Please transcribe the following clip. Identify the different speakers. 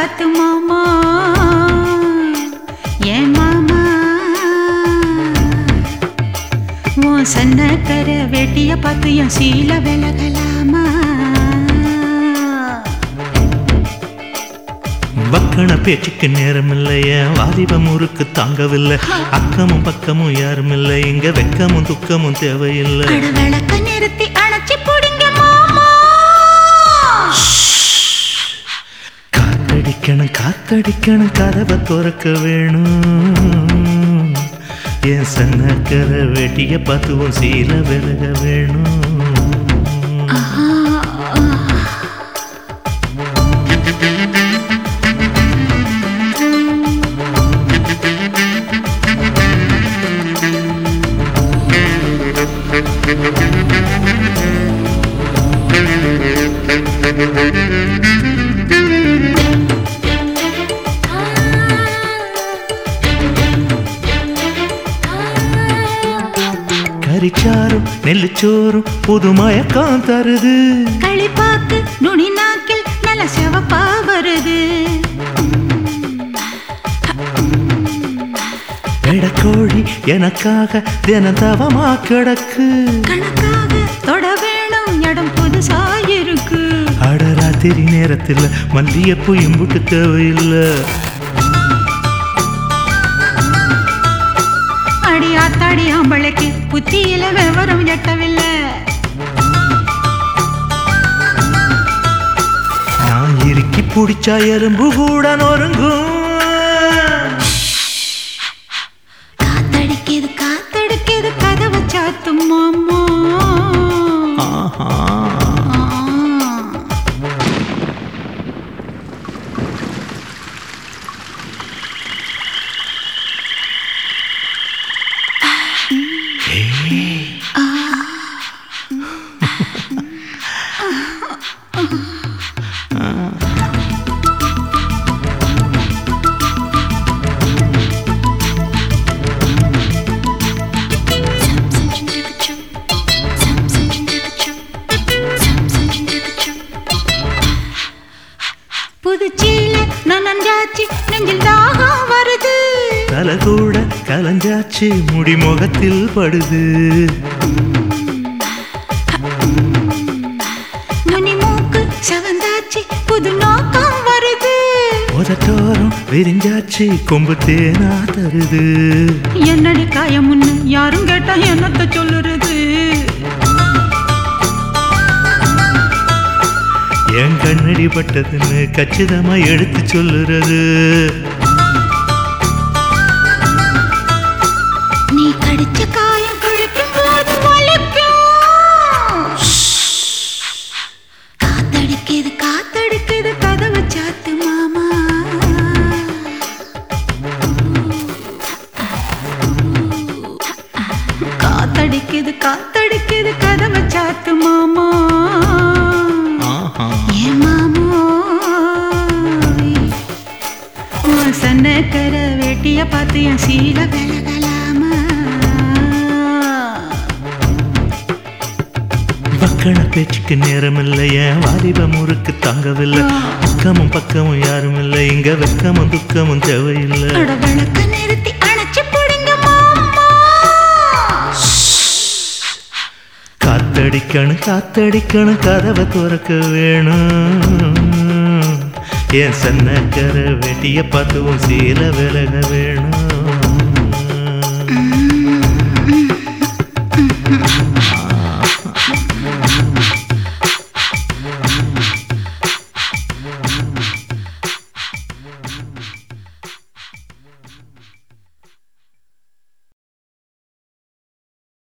Speaker 1: சாத்து மாமா ஏன் மாமா உன் சன்னக்கர வெட்டிய பார்த்து என் சீல விலகலாமா
Speaker 2: வக்கண பேச்சுக்கு நேரம் இல்லைய வாலிப முறுக்கு தாங்கவில்லை அக்கமும் பக்கமும் யாரும் இல்லை இங்க வெக்கமும் துக்கமும் தேவையில்லை
Speaker 1: அட விளக்க நிறுத்தி அணைச்சி பிடிங்க மாமா
Speaker 2: காத்தடிக்கணும் காத்தடிக்கணும் கதவை திறக்க வேணும் என் சன்னக்கர வெட்டிய பார்த்துவும் சீல விலக வேணும் கரிச்சாரும் நெல்லுச்சோறும் புது மயக்கம் தருது
Speaker 1: களிப்பாக்கு நுனி நாக்கில் நல்ல சிவப்பா வருது
Speaker 2: எடக்கோழி எனக்காக தினம் தவமா கிடக்கு
Speaker 1: கணக்காக தொட வேணும் இடம் புதுசா இருக்கு
Speaker 2: அடராத்திரி நேரத்தில் மல்லியப்பூ இம்புட்டு தேவையில்லை
Speaker 1: அடி ஆத்தாடி ஆம்பளைக்கு புத்தியில விவரம் எட்டவில்லை
Speaker 2: நான் இறுக்கி பிடிச்சா எறும்பு கூட நொறுங்கும்
Speaker 1: காத்தடிக்குது காத்தடிக்குது கதவை சாத்தும் மாமா
Speaker 2: ஆஹா
Speaker 1: ஆ. புதுச்சேல நனஞ்சாச்சு நெஞ்சில் தாகம் வருது
Speaker 2: தலை கூட கலஞ்சாச்சு முடி முகத்தில் படுது
Speaker 1: நுனி மூக்கு செவந்தாச்சு புது நோக்கம் வருது
Speaker 2: உதட்டோரம் விரிஞ்சாச்சு கொம்பு தேனா தருது
Speaker 1: என்னடி காயமுன்னு யாரும் கேட்டா என்னத்த சொல்லுறது
Speaker 2: என் கண்ணடி பட்டதுன்னு கச்சிதமா எடுத்து சொல்லுறது
Speaker 1: நீ கடிச்ச காயம் கழிக்கும் போது வலிக்கும் காத்தடிக்குது காத்தடிக்குது கதவு சாத்து மாமா காத்தடிக்குது காத்தடிக்குது கதவு சாத்து மாமா
Speaker 2: ஆஹா
Speaker 1: ஏன் மாமோ உன் சன்னக்கர வேட்டிய பார்த்து என் சீல விலகலாமா
Speaker 2: மக்கள பேச்சுக்கு நேரம் இல்லை என் வாலிப முறுக்கு தாங்கவில்லை அக்கமும் பக்கமும் யாரும் இல்லை இங்க வெக்கமும் துக்கமும் தேவையில்லை
Speaker 1: அட விளக்க நிறுத்தி அணைச்சு பிடிங்க மாமா
Speaker 2: காத்தடிக்கணும் காத்தடிக்கணும் கதவை திறக்க வேணும் என் சன்னக்கர வெட்டிய பார்த்துவும் சீல விலக வேணும்